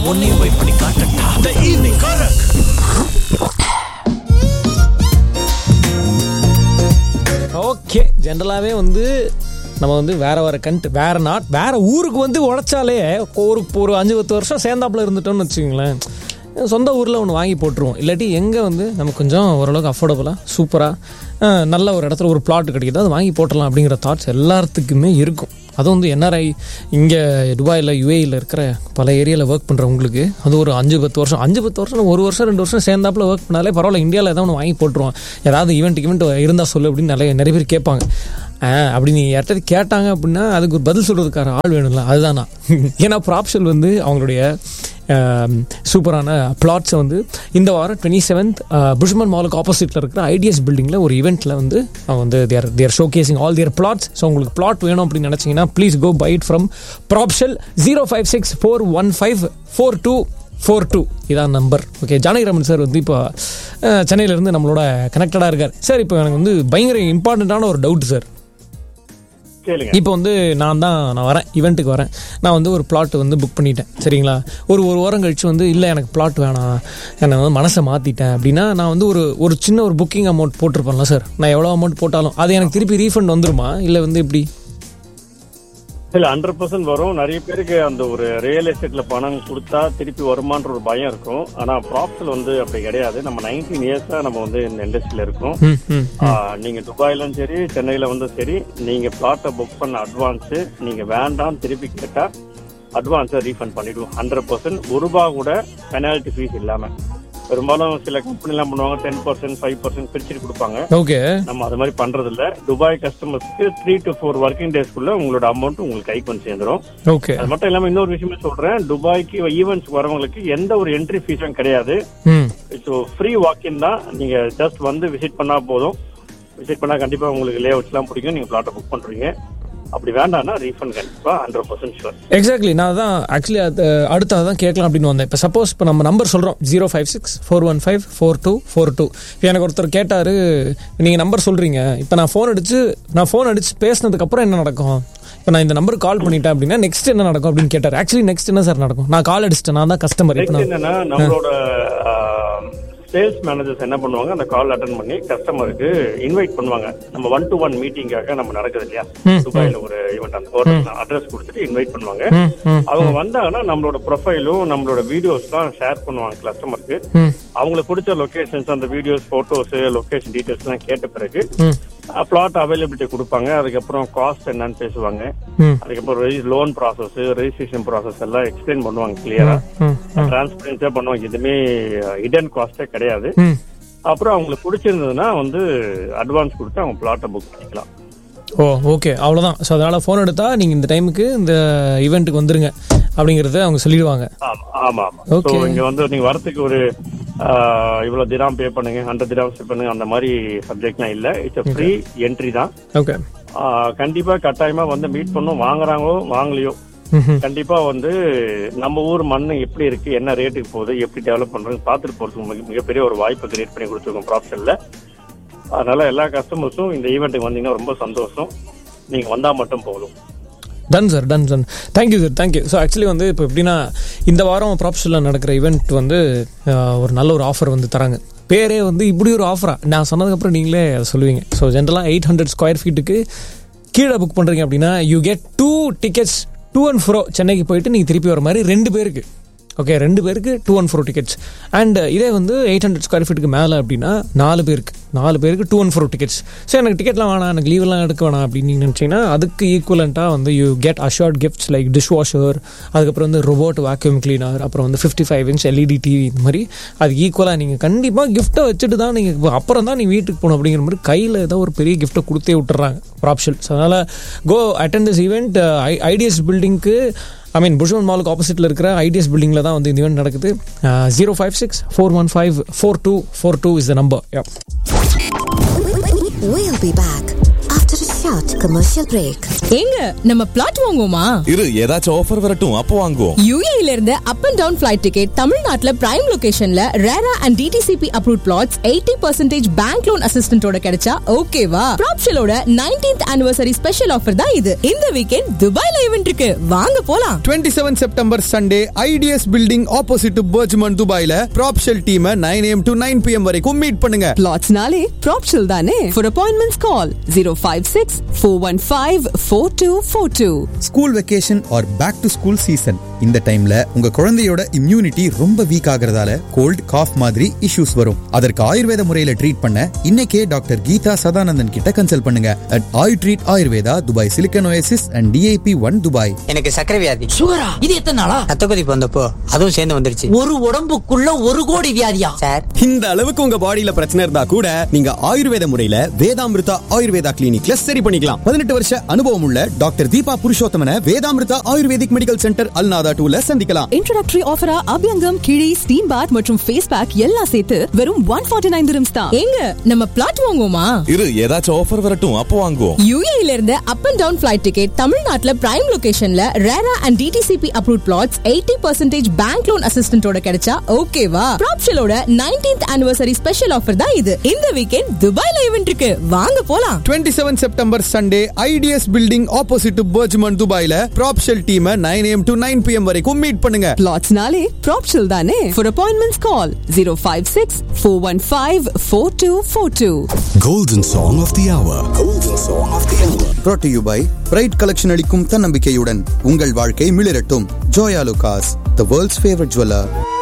உன்னையும் போய் பண்ணி காட்டட்டா த ஈவினிங் காரக் ஓகே ஜென்ரலாகவே வந்து நம்ம வந்து வேற வேற கண்ட் வேற நாட் வேற ஊருக்கு வந்து உழைச்சாலே ஒரு ஒரு அஞ்சு பத்து வருஷம் சேர்ந்தாப்புல இருந்துட்டோம்னு வச்சுக்கோங்களேன் சொந்த ஊரில் ஒன்று வாங்கி போட்டுருவோம் இல்லாட்டி எங்கே வந்து நமக்கு கொஞ்சம் ஓரளவுக்கு அஃபோர்டபுளாக சூப்பராக நல்ல ஒரு இடத்துல ஒரு பிளாட் கிடைக்குது அது வாங்கி போட்டுடலாம் அப்படிங்கிற தாட்ஸ் எல்லாத்துக்குமே இருக்கும் அதுவும் வந்து என்ஆர்ஐ இங்கே துபாயில் யூஏயில் இருக்கிற பல ஏரியாவில் ஒர்க் பண்ணுறவங்களுக்கு அது ஒரு அஞ்சு பத்து வருஷம் அஞ்சு பத்து வருஷம் ஒரு வருஷம் ரெண்டு வருஷம் சேர்ந்தாப்புல ஒர்க் பண்ணாலே பரவாயில்ல இந்தியாவில் ஏதாவது ஒன்று வாங்கி போட்டுருவோம் ஏதாவது ஈவெண்ட் ஈவெண்ட் இருந்தால் சொல்லு அப்படின்னு நிறைய நிறைய பேர் கேட்பாங்க ஆ, அப்படி நீ யார்கிட்ட கேட்டாங்க அப்படின்னா அதுக்கு ஒரு பதில் சொல்கிறதுக்கான ஆள் வேணும்ல அதுதான் நான் ஏன்னா ப்ராப்ஷல் வந்து அவங்களுடைய ஆம், சூப்பரான பிளாட்ஸை வந்து இந்த வாரம் டுவெண்ட்டி செவன்த் புஷ்மன் மாலுக்கு ஆப்போசிட்டில் இருக்கிற ஐடிஎஸ் பில்டிங்கில் ஒரு ஈவெண்ட்டில் வந்து அவங்க வந்து they're they're showcasing all their plots so உங்களுக்கு பிளாட் வேணும் அப்படின்னு நினச்சிங்கன்னா please go buy it from Propshell zero five six four one five four two four two இதான் நம்பர் ஓகே ஜானகிராமன் சார் வந்து இப்போ அஹ், சென்னையிலேருந்து நம்மளோட கனெக்டடாக இருக்கார் சார் இப்போ எனக்கு வந்து பயங்கர இம்பார்ட்டண்ட்டான ஒரு டவுட் சார் கேளுங்க இப்போ வந்து நான் தான் நான் வரேன் ஈவெண்ட்டுக்கு வரேன் நான் வந்து ஒரு பிளாட் வந்து புக் பண்ணிட்டேன் சரிங்களா ஒரு ஒரு வாரம் கழிச்சு வந்து இல்லை எனக்கு பிளாட் வேணாம் என்னை வந்து மனசை மாற்றிட்டேன் அப்படின்னா நான் வந்து ஒரு ஒரு சின்ன ஒரு புக்கிங் அமௌண்ட் போட்டிருப்பேன்ல சார் நான் எவ்வளோ அமௌண்ட் போட்டாலும் அது எனக்கு திருப்பி ரீஃபண்ட் வந்துருமா இல்லை வந்து எப்படி இல்ல ஹண்ட்ரட் பர்சன்ட் வரும் நிறைய பேருக்கு அந்த ஒரு ரியல் எஸ்டேட்ல பணம் கொடுத்தா திருப்பி வருமான்ற ஒரு பயம் இருக்கும் ஆனா ப்ராப்ஸ்ல வந்து அப்படி கிடையாது நம்ம நைன்டீன் இயர்ஸா நம்ம வந்து இந்த இண்டஸ்ட்ரியில இருக்கோம் ம் ம் ஆ, நீங்க துபாயிலும் சரி சென்னையில வந்து சரி நீங்க பிளாட்டை புக் பண்ண அட்வான்ஸ் நீங்க வேண்டாம் திருப்பி கேட்டா அட்வான்ஸை ரீஃபண்ட் பண்ணிடுவோம் ஹண்ட்ரட் பர்சன்ட் ஒரு ரூபா கூட பெனால்டி ஃபீஸ் இல்லாம பெரும்பாலும் சில கம்பெனி எல்லாம் பண்ணுவாங்க டென் பர்சன்ட் ஃபைவ் பர்சன்ட் பிரிச்சுட்டு கொடுப்பாங்க ஓகே நம்ம அது மாதிரி பண்றது இல்ல துபாய் கஸ்டமர்ஸ்க்கு த்ரீ டு ஃபோர் ஒர்க்கிங் டேஸ்க்குள்ள உங்களோட அமௌண்ட் உங்களுக்கு கைக்கு வந்து சேர்ந்துரும் ஓகே அது மட்டும் இல்லாம இன்னொரு விஷயமே சொல்றேன் துபாய்க்கு ஈவெண்ட்ஸ் வரவங்களுக்கு எந்த ஒரு என்ட்ரி ஃபீஸும் கிடையாது ம் ஸோ ஃப்ரீ வாக்கின் தான் நீங்க ஜஸ்ட் வந்து விசிட் பண்ணா போதும் விசிட் பண்ணா கண்டிப்பா உங்களுக்கு லே எல்லாம் பிடிக்கும் நீங்க பிளாட்டை புக் பண்றீங்க அப்படி வேண்டாம்னா ரீஃபண்ட் கண்டிப்பா ஹண்ட்ரட் பர்சன்ட் ஷுவர் எக்ஸாக்ட்லி நான் தான் ஆக்சுவலி அது அடுத்து அதான் கேட்கலாம் அப்படின்னு வந்தேன் இப்போ சப்போஸ் இப்போ நம்ம நம்பர் சொல்கிறோம் zero five six four one five four two four two எனக்கு ஒருத்தர் கேட்டார் நீங்கள் நம்பர் சொல்கிறீங்க இப்போ நான் ஃபோன் அடிச்சு நான் ஃபோன் அடிச்சு பேசினதுக்கப்புறம் என்ன நடக்கும் இப்போ நான் இந்த நம்பருக்கு கால் பண்ணிட்டேன் அப்படின்னா நெக்ஸ்ட் என்ன நடக்கும் அப்படின்னு கேட்டார் ஆக்சுவலி நெக்ஸ்ட் என்ன சார் நடக்கும் நான் கால் அடிச்சிட்டேன் நான் தான் கஸ்டமர் இப்போ நெக்ஸ்ட் நான் என்னன்னா நம்மளோட சேல்ஸ் மேனேஜர்ஸ் என்ன பண்ணுவாங்க அந்த கால் அட்டன் பண்ணி கஸ்டமருக்கு இன்வைட் பண்ணுவாங்க நம்ம ஒன் டு ஒன் மீட்டிங்காக நம்ம நடக்குது இல்லையா துபாயில ஒரு ஈவெண்ட் அந்த ஹோட்டல் அட்ரஸ் கொடுத்துட்டு இன்வைட் பண்ணுவாங்க ம் ம் அவங்க வந்தாங்கன்னா நம்மளோட ப்ரொஃபைலும் நம்மளோட வீடியோஸ்லாம் ஷேர் பண்ணுவாங்க கஸ்டமருக்கு ம் அவங்களுக்கு பிடிச்ச லொகேஷன்ஸ் அந்த வீடியோஸ் போட்டோஸ் லொகேஷன் டீடைல்ஸ் எல்லாம் கேட்ட பிறகு ம் பிளாட் அவைலபிலிட்டி கொடுப்பாங்க அதுக்கப்புறம் காஸ்ட் என்னன்னு பேசுவாங்க ம் அதுக்கப்புறம் லோன் ப்ராசஸ் ரெஜிஸ்ட்ரேஷன் ப்ராசஸ் எல்லாம் எக்ஸ்பிளைன் பண்ணுவாங்க கிளியரா ம் டிரான்ஸ்பரன்ஸா பண்ணுவாங்க எதுவுமே ஹிடன் காஸ்டே கிடையாது ம் அப்புறம் அவங்களுக்கு பிடிச்சிருந்ததுன்னா வந்து அட்வான்ஸ் கொடுத்து அவங்க பிளாட்டை புக் பண்ணிக்கலாம் ஓ ஓகே அவ்வளோதான் ஸோ அதனால் ஃபோன் எடுத்தால் நீங்கள் இந்த டைமுக்கு இந்த ஈவெண்ட்டுக்கு வந்துருங்க அப்படிங்கிறத அவங்க சொல்லிடுவாங்க ஆமா ஆமா ஆமா Okay. ஸோ இங்க வந்து நீங்க வரதுக்கு ஒரு ஆஹ், இவ்வளவு தினம் பே பண்ணுங்க ஹண்ட்ரட் தினம் பே பண்ணுங்க அந்த மாதிரி சப்ஜெக்ட்லாம் இல்ல இட்ஸ் ஃப்ரீ என்ட்ரி தான் ஓகே ஆஹ், கண்டிப்பா கட்டாயமா வந்து மீட் பண்ணும் வாங்குறாங்களோ வாங்கலையோ ம் கண்டிப்பா வந்து நம்ம ஊர் மண் எப்படி இருக்கு என்ன ரேட்டுக்கு போகுது எப்படி டெவலப் பண்றது பார்த்துட்டு போறதுக்கு மிக- மிகப்பெரிய ஒரு வாய்ப்பை கிரியேட் பண்ணி கொடுத்துருக்கோம் ப்ராப்ஷன்ல அதனால எல்லா கஸ்டமர்ஸும் இந்த ஈவெண்ட்டுக்கு வந்தீங்கன்னா ரொம்ப சந்தோஷம் நீங்க வந்தா மட்டும் போதும் done sir done done thank you sir thank you so actually வந்து இப்போ எப்படின்னா இந்த வாரம் ப்ராப்ஷனில் நடக்கிற ஈவெண்ட் வந்து அஹ், ஒரு நல்ல ஒரு ஆஃபர் வந்து தராங்க பேரே வந்து இப்படி ஒரு ஆஃபரா நான் சொன்னதுக்கப்புறம் நீங்களே அதை சொல்லுவீங்க ஸோ ஜென்ரலாக எயிட் ஹண்ட்ரட் ஸ்கொயர் ஃபீட்டுக்கு கீழே புக் பண்ணுறீங்க அப்படின்னா you get two tickets to and fro சென்னைக்கு போயிட்டு நீங்கள் திருப்பி வர மாதிரி ரெண்டு பேருக்கு ஓகே ரெண்டு பேருக்கு two and four tickets and இதே வந்து எயிட் ஹண்ட்ரட் ஸ்கொயர் ஃபீட்டுக்கு மேலே அப்படின்னா நாலு பேருக்கு நாலு பேருக்கு two and four tickets so எனக்கு டிக்கெட்லாம் வேணாம் எனக்கு லீவெல்லாம் எடுக்க வேணாம் அப்படின்னு நீங்கள் நினச்சிங்கன்னா அதுக்கு ஈக்குவலண்ட்டாக வந்து you get assured gifts like dish washer அதுக்கப்புறம் வந்து ரோபோட் வேக்யூம் கிளீனர் அப்புறம் வந்து fifty five inch LED TV இந்த மாதிரி அதுக்கு ஈக்குவலாக நீங்கள் கண்டிப்பாக கிஃப்ட்டை வச்சுட்டு தான் நீங்கள் அப்புறம் தான் நீ வீட்டுக்கு போகணும் அப்படிங்கிற மாதிரி கையில் ஏதோ ஒரு பெரிய கிஃப்ட்டை கொடுத்தே விட்டுறாங்க ப்ராப்ஷல் ஸோ அதனால் go attend this event ITS பில்டிங்க்கு ஐ மீன் புஷ்மன் மாலுக்கு ஆப்போசிட்டில் இருக்கிற ஐடிஎஸ் பில்டிங்கில் தான் வந்து இந்த ஈவெண்ட் நடக்குது zero five six four one five four two four two is the number We'll be back after a Short commercial break. ஏங்க நம்ம பிளாட் வாங்குவோமா இரு ஏதாச்சும் ஆஃபர் வரட்டும் அப்போ வாங்குவோம் யூஏல இருந்து up and down flight ticket தமிழ்நாட்டுல பிரைம் லொகேஷன்ல RERA and DTCP approve plots eighty percentage bank loan அசிஸ்டன்டோட கிடைச்சா ஓகேவா ப்ராப்ஷலோட நைன்டீன்த் ஆனிவர்சரி ஸ்பெஷல் ஆஃபர் தான் இது இந்த வீக்கெண்ட் துபாய்ல ஈவென்ட் இருக்கு வாங்க போலாம் 27 September Sunday ITS building opposite BurJuman துபாயில Propshell team nine AM to nine PM வரைக்கும் மீட் பண்ணுங்க Plotsnale, Propshell தானே For appointments call 056-415-4242. School vacation are back to school season இந்த டைம்ல உங்க குழந்தையோட இம்யூனிட்டி ரொம்ப வீக் ஆகுறதால கோல்ட் காஃப் மாதிரி இஷ்யூஸ் வரும் அதற்கு ஆயுர்வேத முறையில ட்ரீட் பண்ண இன்னைக்கே டாக்டர் கீதா சதானந்தன் கிட்ட கன்சல்ட் பண்ணுங்க at Ayu treat Ayurveda Dubai silicon oasis and DIP one Dubai எனக்கு சக்கரை வியாதி சுகரா இது எத்தனை நாளா ரத்த கொதிப்பு வந்தப்போ அதுவும் சேர்ந்து வந்துருச்சு ஒரு உடம்புக்குள்ள ஒரு கோடி வியாதியா சார் இந்த அளவுக்கு உங்க பாடியில பிரச்சனை இருந்தா கூட நீங்க ஆயுர்வேத முறையில வேதாமிருதா ஆயுர்வேதா கிளினிக்ல சரி பண்ணிக்கலாம் பதினெட்டு வருஷ அனுபவம் உள்ள doctor Deepa Purushothaman Vedamrutha ayurvedic medical centre Al Nahda டூல சந்திக்கலாம் Introductory offer ஆ அபியங்கம் கிழி ஸ்டீம் பாத் மற்றும் ஃபேஸ் பேக் எல்லாம் சேர்த்து வெறும் 149 நைன் dirhams தான் ஏங்க நம்ம பிளாட் வாங்குவோமா இரு ஏதாச்சும் ஆஃபர் வரட்டும் அப்போ வாங்குவோம் யூஏல இருந்து up and down flight ticket தமிழ்நாட்டுல பிரைம் லொகேஷன்ல RERA and DTCP approve plots eighty percentage bank loan அசிஸ்டன்டோட கிடைச்சா ஓகேவா ப்ராப்ஷலோட நைன்டீன்த் ஆனிவர்சரி ஸ்பெஷல் ஆஃபர் தான் இது இந்த வீக்கெண்ட் துபாய்ல ஈவென்ட் இருக்கு வாங்க போலாம் 27 September Sunday ITS building opposite BurJuman துபாயில Propshell team nine AM to nine PM வரைக்கும் மீட் பண்ணுங்க Plotsnale, Propshell தானே For appointments call 056-415-4242. Golden Song of the Hour. Golden Song of the Hour. brought to you by bright collection அளிக்கும் தன்னம்பிக்கையுடன் உங்கள் வாழ்க்கை மிளிரட்டும் Joyalukkas the world's favourite jeweller